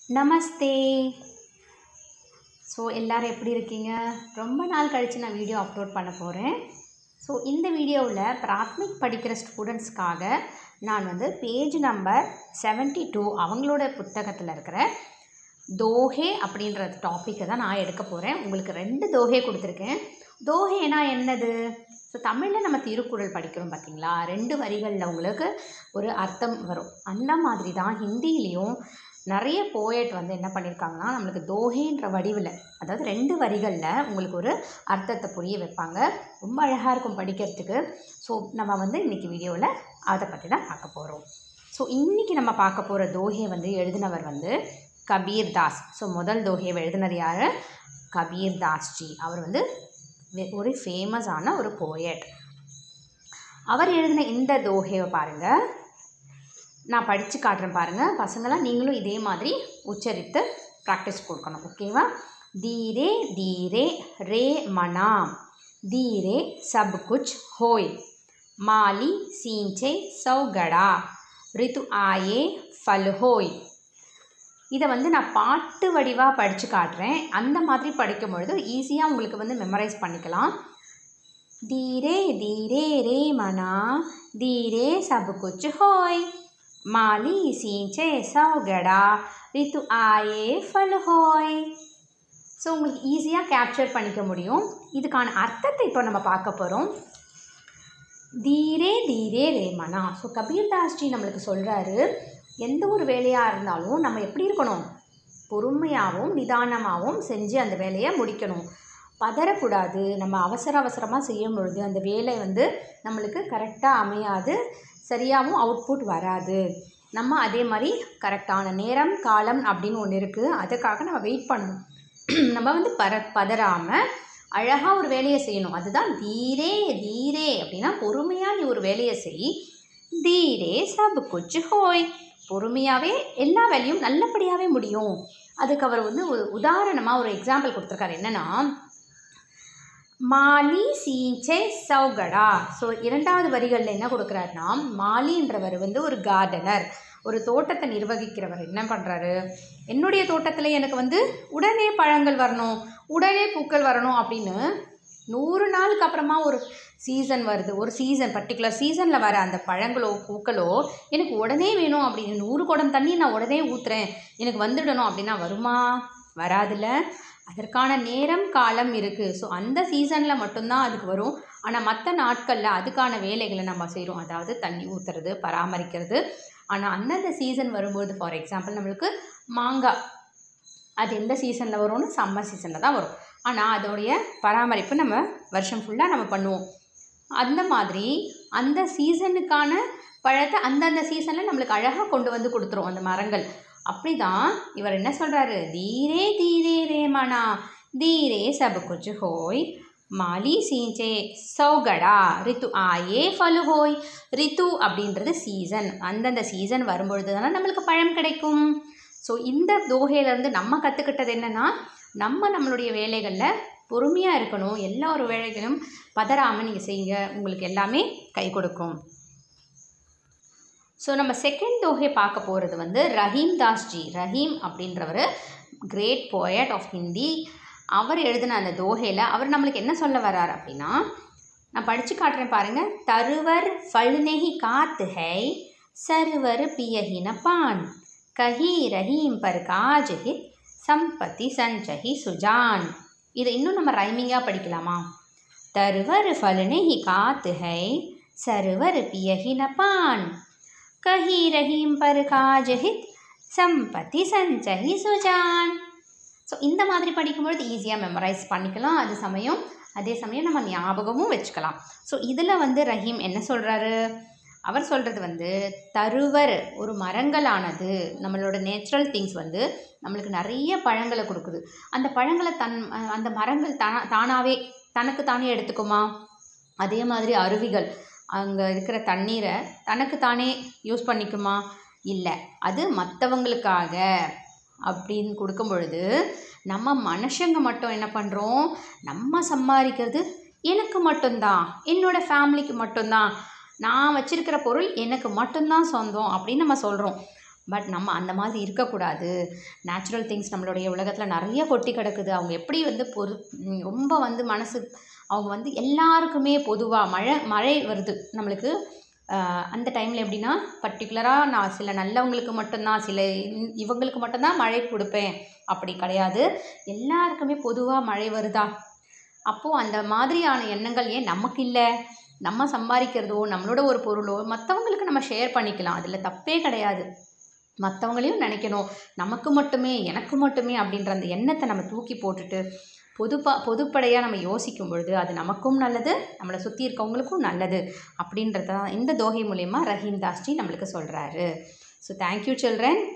நமஸ்தே so எல்லோரும் எப்படி இருக்கீங்க ரொம்ப நாள் கழித்து நான் வீடியோ அப்லோட் பண்ண போகிறேன் ஸோ இந்த வீடியோவில் பிராத்மிக் படிக்கிற ஸ்டூடெண்ட்ஸ்க்காக நான் வந்து பேஜ் நம்பர் 72 டூ அவங்களோட புத்தகத்தில் இருக்கிற தோஹே அப்படின்ற டாப்பிக்கை தான் நான் எடுக்க போகிறேன் உங்களுக்கு ரெண்டு தோஹே கொடுத்துருக்கேன் தோஹேனா என்னது ஸோ தமிழில் நம்ம திருக்குறள் படிக்கிறோம் பார்த்தீங்களா ரெண்டு வரிகளில் உங்களுக்கு ஒரு அர்த்தம் வரும் அந்த மாதிரி தான் ஹிந்திலேயும் நிறைய போயட் வந்து என்ன பண்ணியிருக்காங்கன்னா நம்மளுக்கு தோஹேன்ற வடிவில் அதாவது ரெண்டு வரிகளில் உங்களுக்கு ஒரு அர்த்தத்தை புரிய வைப்பாங்க ரொம்ப அழகாக இருக்கும் படிக்கிறதுக்கு ஸோ நம்ம வந்து இன்றைக்கி வீடியோவில் அதை பற்றி தான் பார்க்க போகிறோம் ஸோ இன்றைக்கி நம்ம பார்க்க போகிற தோஹே வந்து எழுதினவர் வந்து கபீர் தாஸ் ஸோ முதல் தோஹேவை எழுதினர் யார் கபீர் தாஸ்ஜி அவர் வந்து வெ- ஒரு ஃபேமஸான ஒரு போயட் அவர் எழுதின இந்த தோஹேவை பாருங்கள் நான் படித்து காட்டுறேன் பாருங்கள் பசங்களாம் நீங்களும் இதே மாதிரி உச்சரித்து ப்ராக்டிஸ் கொடுக்கணும் ஓகேவா தீரே தீரே ரே மனா தீரே சப் குச் ஹோய் மாலி சீஞ்சே சௌகடா ரித்து ஆயே ஃபல் ஹோய் இதை வந்து நான் பாட்டு வடிவாக படித்து காட்டுறேன் அந்த மாதிரி படிக்கும் பொழுது ஈஸியாக உங்களுக்கு வந்து மெமரைஸ் பண்ணிக்கலாம் धीरे धीरे रे मना धीरे सब कुछ होय माली सींचे सौगड़ा ரித்து ஆயே ஃபல் ஹோய் ஸோ உங்களுக்கு ஈஸியாக கேப்சர் பண்ணிக்க முடியும் இதுக்கான அர்த்தத்தை இப்போ நம்ம பார்க்க போகிறோம் தீரே தீரே ரே மனா ஸோ கபீர் தாஸ்ஜி நம்மளுக்கு சொல்கிறாரு எந்த ஒரு வேலையாக இருந்தாலும் நம்ம எப்படி இருக்கணும் பொறுமையாகவும் நிதானமாகவும் செஞ்சு அந்த வேலையை முடிக்கணும் பதறக்கூடாது நம்ம அவசர அவசரமாக செய்யும் பொழுது அந்த வேலை வந்து நம்மளுக்கு கரெக்டாக அமையாது சரியாகவும் அவுட்புட் வராது நம்ம அதே மாதிரி கரெக்டான நேரம் காலம் அப்படின்னு ஒன்று இருக்குது அதுக்காக நம்ம வெயிட் பண்ணணும் நம்ம வந்து பர பதறாமல் அழகாக ஒரு வேலையை செய்யணும் அதுதான் தீரே தீரே அப்படின்னா பொறுமையாக நீ ஒரு வேலையை செய் தீரே சப் குச் ஹோய் பொறுமையாகவே எல்லா வேலையும் நல்லபடியாகவே முடியும் அதுக்கு அவர் வந்து ஒரு உதாரணமாக ஒரு எக்ஸாம்பிள் கொடுத்துருக்காரு என்னென்னா மாலி சீஞ்சே சௌகடா ஸோ இரண்டாவது வரிகளில் என்ன கொடுக்குறாருன்னா மாலின்றவர் வந்து ஒரு கார்டனர் ஒரு தோட்டத்தை நிர்வகிக்கிறவர் என்ன பண்ணுறாரு என்னுடைய தோட்டத்தில் எனக்கு வந்து உடனே பழங்கள் வரணும் உடனே பூக்கள் வரணும் அப்படின்னு நூறு நாளுக்கு அப்புறமா ஒரு சீசன் வருது ஒரு சீசன் பர்டிகுலர் சீசனில் வர அந்த பழங்களோ பூக்களோ எனக்கு உடனே வேணும் அப்படின்னு நூறு குடம் தண்ணி நான் உடனே ஊற்றுறேன் எனக்கு வந்துடணும் அப்படின்னா வருமா வராதுல்ல அதற்கான நேரம் காலம் இருக்குது ஸோ அந்த சீசனில் மட்டும்தான் அதுக்கு வரும் ஆனால் மற்ற நாட்களில் அதுக்கான வேலைகளை நம்ம செய்கிறோம் அதாவது தண்ணி ஊற்றுறது பராமரிக்கிறது ஆனால் அந்தந்த சீசன் வரும்போது ஃபார் எக்ஸாம்பிள் நம்மளுக்கு மாங்காய் அது எந்த சீசனில் வரும்னு சம்மர் சீசனில் தான் வரும் ஆனால் அதோடைய பராமரிப்பு நம்ம வருஷம் ஃபுல்லாக நம்ம பண்ணுவோம் அந்த மாதிரி அந்த சீசனுக்கான பழத்தை அந்தந்த சீசனில் நம்மளுக்கு அழகாக கொண்டு வந்து கொடுத்துரும் அந்த மரங்கள் அப்படி தான் இவர் என்ன சொல்கிறாரு தீரே தீரே ரே மனா தீரே சப குச் ஹோய் மாலி சீஞ்சே சௌகடா ரித்து ஆயே ஃபலு ஹோய் ரித்து அப்படின்றது சீசன் அந்தந்த சீசன் வரும்பொழுது தானே நம்மளுக்கு பழம் கிடைக்கும் ஸோ இந்த தோகையிலேருந்து நம்ம கற்றுக்கிட்டது என்னென்னா நம்ம நம்மளுடைய வேலைகளில் பொறுமையாக இருக்கணும் எல்லா ஒரு வேலைகளும் பதறாமல் நீங்கள் செய்யுங்க உங்களுக்கு எல்லாமே கை கொடுக்கும் ஸோ நம்ம செகண்ட் தோகை பார்க்க போகிறது வந்து ரஹீம் தாஸ்ஜி ரஹீம் அப்படின்றவர் கிரேட் போயட் ஆஃப் ஹிந்தி அவர் எழுதின அந்த தோகையில் அவர் நம்மளுக்கு என்ன சொல்ல வர்றார் அப்படின்னா நான் படித்து காட்டுறேன் பாருங்கள் தருவர் ஃபல்நெஹி காத்து ஹை சர்வர் பியஹின பான் கஹி ரஹீம் பர் காஜ் ஹித் சம்பத்தி சஞ்சஹி சுஜான் இதை இன்னும் நம்ம ரைமிங்காக படிக்கலாமா தருவர் ஃபல்நெஹி காத்து ஹை சர்வர் பியஹின பான் कही रहीम पर काज हित சம்பத்தி சஞ்சஹி சுஜான் ஸோ இந்த மாதிரி படிக்கும்பொழுது ஈஸியாக மெமரைஸ் பண்ணிக்கலாம் அது சமயம் அதே சமயம் நம்ம ஞாபகமும் வச்சுக்கலாம் ஸோ இதில் வந்து ரஹீம் என்ன சொல்கிறாரு அவர் சொல்கிறது வந்து தருவர் ஒரு மரங்களானது நம்மளோட நேச்சுரல் திங்ஸ் வந்து நம்மளுக்கு நிறைய பழங்களை கொடுக்குது அந்த பழங்களை தன் அந்த மரங்கள் தானா தானாகவே தனக்கு தானே எடுத்துக்குமா அதே மாதிரி அருவிகள் அங்கே இருக்கிற தண்ணீரை தனக்கு தானே யூஸ் பண்ணிக்குமா இல்லை அது மற்றவங்களுக்காக அப்படின்னு கொடுக்கும் பொழுது நம்ம மனுஷங்க மட்டும் என்ன பண்ணுறோம் நம்ம சம்பாதிக்கிறது எனக்கு மட்டும்தான் என்னோட ஃபேமிலிக்கு மட்டும்தான் நான் வச்சிருக்கிற பொருள் எனக்கு மட்டும்தான் சொந்தம் அப்படின்னு நம்ம சொல்கிறோம் பட் நம்ம அந்த மாதிரி இருக்கக்கூடாது நேச்சுரல் திங்ஸ் நம்மளுடைய உலகத்தில் நிறைய கொட்டி கிடக்குது அவங்க எப்படி வந்து பொறு ம், ரொம்ப வந்து மனசு அவங்க வந்து எல்லாருக்குமே பொதுவாக மழை மழை வருது நம்மளுக்கு ஆஹ், அந்த டைமில் எப்படின்னா பர்டிகுலராக நான் சில நல்லவங்களுக்கு மட்டும்தான் சில இன்- இவங்களுக்கு மட்டும்தான் மழை கொடுப்பேன் அப்படி கிடையாது எல்லாருக்குமே பொதுவாக மழை வருதா அப்போது அந்த மாதிரியான எண்ணங்கள் ஏன் நமக்கு இல்லை நம்ம சம்பாதிக்கிறதோ நம்மளோட ஒரு பொருளோ மற்றவங்களுக்கு நம்ம ஷேர் பண்ணிக்கலாம் அதில் தப்பே கிடையாது மற்றவங்களையும் நினைக்கணும் நமக்கு மட்டுமே எனக்கு மட்டுமே அப்படின்ற அந்த எண்ணத்தை நம்ம தூக்கி போட்டுட்டு பொதுப்பா பொதுப்படையாக நம்ம யோசிக்கும் பொழுது அது நமக்கும் நல்லது நம்மளை சுற்றி இருக்கவங்களுக்கும் நல்லது அப்படின்றத தான் இந்த தோகை மூலயமா ரஹீம் தாஸ்ஜி நம்மளுக்கு சொல்கிறாரு ஸோ தேங்க்யூ சில்ட்ரன்